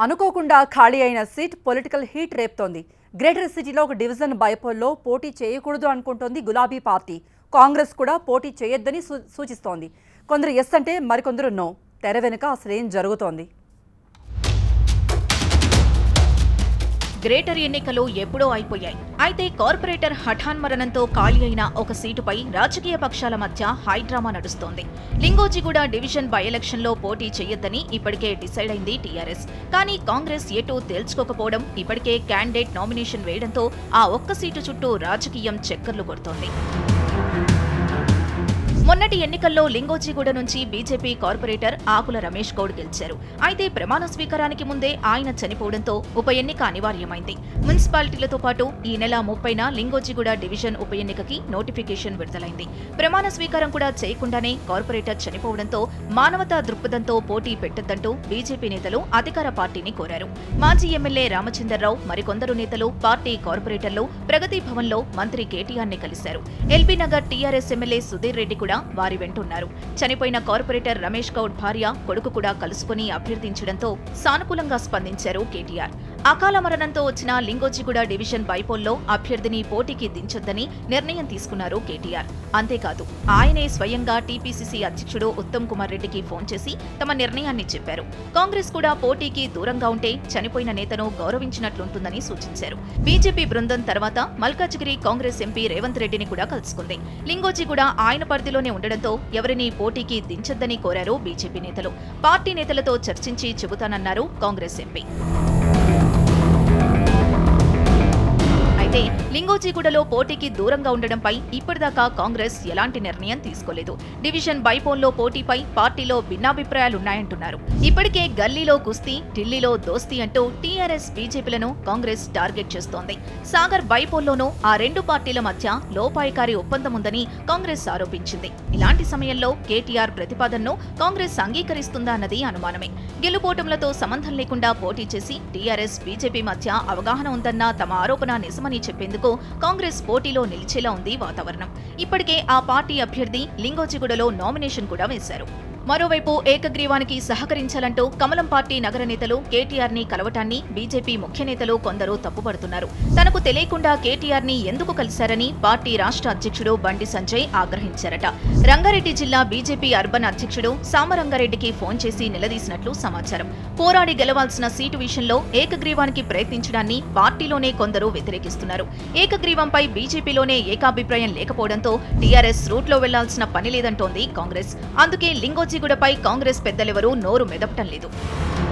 అనుకోకుండా ఖాళీ అయిన సీట్ పొలిటికల్ హీట్ రేపుతోంది గ్రేటర్ సిటీలో ఒక డివిజన్ బైపోల్లో పోటీ చేయకూడదు అనుకుంటోంది గులాబీ పార్టీ కాంగ్రెస్ కూడా పోటీ చేయొద్దని సూ- సూచిస్తోంది కొందరు ఎస్ అంటే మరికొందరు నో తెర వెనుక అసలేం జరుగుతోంది గ్రేటర్ ఎన్నికలు ఎప్పుడో అయిపోయాయి అయితే కార్పొరేటర్ హఠాన్ మరణంతో ఖాళీ అయిన ఒక సీటుపై రాజకీయ పక్షాల మధ్య హైడ్రామా నడుస్తోంది లింగోజిగూడ డివిజన్ బై ఎలక్షన్లో పోటీ చేయొద్దని ఇప్పటికే డిసైడ్ అయింది టీఆర్ఎస్ కానీ కాంగ్రెస్ ఎటూ తేల్చుకోకపోవడం ఇప్పటికే క్యాండిడేట్ నామినేషన్ వేయడంతో ఆ ఒక్క సీటు చుట్టూ రాజకీయం చక్కర్లు కొడుతోంది మొన్నటి ఎన్నికల్లో లింగోజిగూడ నుంచి బీజేపీ కార్పొరేటర్ ఆకుల రమేష్ గౌడ్ గెలిచారు అయితే ప్రమాణ స్వీకారానికి ముందే ఆయన చనిపోవడంతో ఉప ఎన్నిక అనివార్యమైంది మున్సిపాలిటీలతో పాటు ఈ నెల ముప్పైన లింగోజిగూడ డివిజన్ ఉప ఎన్నికకి నోటిఫికేషన్ విడుదలైంది ప్రమాణ స్వీకారం కూడా చేయకుండానే కార్పొరేటర్ చనిపోవడంతో మానవతా దృక్పథంతో పోటీ పెట్టొద్దంటూ బీజేపీ నేతలు అధికార పార్టీని కోరారు మాజీ ఎమ్మెల్యే రామచందర్రావు మరికొందరు నేతలు పార్టీ కార్పొరేటర్లు ప్రగతి భవన్లో మంత్రి కేటీఆర్ ని కలిశారు ఎల్బీ నగర్ టీఆర్ఎస్ ఎమ్మెల్యే సుధీర్ రెడ్డి కూడా వారి వెంటున్నారు చనిపోయిన కార్పొరేటర్ రమేష్ గౌడ్ భార్య కొడుకు కూడా కలుసుకుని అభ్యర్థించడంతో సానుకూలంగా స్పందించారు కేటీఆర్ అకాల మరణంతో వచ్చిన లింగోజిగూడ డివిజన్ బైపోల్లో అభ్యర్థిని పోటీకి దించొద్దని నిర్ణయం తీసుకున్నారు కేటీఆర్ అంతేకాదు ఆయనే స్వయంగా టీపీసీసీ అధ్యక్షుడు ఉత్తమ్ కుమార్ రెడ్డికి ఫోన్ చేసి తమ నిర్ణయాన్ని చెప్పారు కాంగ్రెస్ కూడా పోటీకి దూరంగా ఉంటే చనిపోయిన నేతను గౌరవించినట్లుంటుందని సూచించారు బీజేపీ బృందం తర్వాత మల్కాజ్గిరి కాంగ్రెస్ ఎంపీ రేవంత్ రెడ్డిని కూడా కలుసుకుంది లింగోజిగూడ ఆయన పరిధిలోనే ఉండడంతో ఎవరిని పోటీకి దించొద్దని కోరారు బీజేపీ నేతలు పార్టీ నేతలతో చర్చించి చెబుతానన్నారు కాంగ్రెస్ ఎంపీ అయితే లింగోజిగూడలో పోటీకి దూరంగా ఉండడంపై ఇప్పటిదాకా కాంగ్రెస్ ఎలాంటి నిర్ణయం తీసుకోలేదు డివిజన్ బైపోల్లో పోటీపై పార్టీలో భిన్నాభిప్రాయాలున్నాయంటున్నారు ఇప్పటికే గల్లీలో కుస్తీ ఢిల్లీలో దోస్తీ అంటూ టీఆర్ఎస్ బీజేపీలను కాంగ్రెస్ టార్గెట్ చేస్తోంది సాగర్ బైపోల్లోనూ ఆ రెండు పార్టీల మధ్య లోపాయికారి ఒప్పందం ఉందని కాంగ్రెస్ ఆరోపించింది ఇలాంటి సమయంలో కేటీఆర్ ప్రతిపాదనను కాంగ్రెస్ అంగీకరిస్తుందా అన్నది అనుమానమే గెలుపోటములతో సంబంధం లేకుండా పోటీ చేసి టీఆర్ఎస్ బీజేపీ మధ్య అవగాహన ఉందన్న తమ ఆరోపణ నిజమని చెప్పేందుకు కాంగ్రెస్ పోటీలో నిలిచేలా ఉంది వాతావరణం ఇప్పటికే ఆ పార్టీ అభ్యర్థి లింగోజిగూడలో నామినేషన్ కూడా వేశారు మరోవైపు ఏకగ్రీవానికి సహకరించాలంటూ కమలం పార్టీ నగర నేతలు కేటీఆర్ ని కలవటాన్ని బీజేపీ ముఖ్య నేతలు కొందరు తప్పుపడుతున్నారు తనకు తెలియకుండా కేటీఆర్ ని ఎందుకు కలిశారని పార్టీ రాష్ట్ర అధ్యక్షుడు బండి సంజయ్ ఆగ్రహించారట రంగారెడ్డి జిల్లా బీజేపీ అర్బన్ అధ్యక్షుడు సామరంగారెడ్డికి ఫోన్ చేసి నిలదీసినట్లు సమాచారం పోరాడి గెలవాల్సిన సీటు విషయంలో ఏకగ్రీవానికి ప్రయత్నించడాన్ని పార్టీలోనే కొందరు వ్యతిరేకిస్తున్నారు ఏకగ్రీవంపై బీజేపీలోనే ఏకాభిప్రాయం లేకపోవడంతో టీఆర్ఎస్ రూట్లో వెళ్లాల్సిన పని లేదంటోంది కాంగ్రెస్ అందుకే లింగోజిగూడపై కాంగ్రెస్ పెద్దలెవరూ నోరు మెదపటం లేదు